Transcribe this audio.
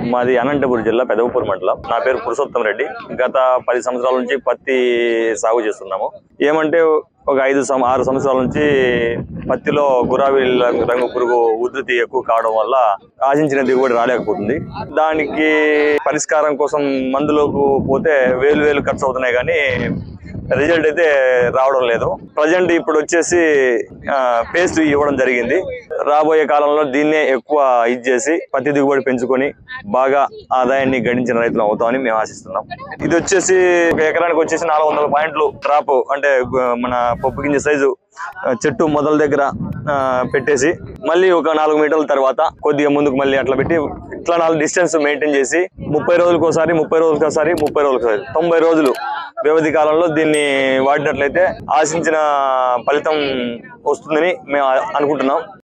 మాది అనంతపురం జిల్లా పెదవపూర్ మండలం నా పేరు పురుషోత్తం రెడ్డి గత పది సంవత్సరాల నుంచి పత్తి సాగు చేస్తున్నాము ఏమంటే ఒక ఐదు సం ఆరు సంవత్సరాల నుంచి పత్తిలో గులాబీ రంగు- రంగు పురుగు ఉధృతి ఎక్కువ కావడం వల్ల ఆశించిన దిగుబడి రాలేకపోతుంది దానికి పరిష్కారం కోసం మందులకు పోతే వేలు వేలు ఖర్చు అవుతున్నాయి కానీ రిజల్ట్ అయితే రావడం లేదు ప్రజెంట్ ఇప్పుడు వచ్చేసి పేస్ట్ ఇవ్వడం జరిగింది రాబోయే కాలంలో దీన్నే ఎక్కువ ఇది చేసి పత్తి దిగుబడి పెంచుకొని బాగా ఆదాయాన్ని గడించిన రైతులు అవుతామని మేము ఆశిస్తున్నాం ఇది వచ్చేసి ఒక ఎకరానికి వచ్చేసి నాలుగు వందల పాయింట్లు డ్రాప్ అంటే గు- మన పప్పు గింజ సైజు ఆ, చెట్టు మొదల దగ్గర ఆ, పెట్టేసి మళ్ళీ ఒక నాలుగు మీటర్ల తర్వాత కొద్దిగా ముందుకు మళ్ళీ అట్లా పెట్టి ఇట్లా నాలుగు డిస్టెన్స్ మెయింటైన్ చేసి ముప్పై రోజులకు ఒకసారి ముప్పై రోజులకు ఒకసారి ముప్పై రోజులకు ఒకసారి తొంభై రోజులు వ్యవధి కాలంలో దీన్ని వాడినట్లయితే ఆశించిన ఫలితం వస్తుందని మేము అనుకుంటున్నాం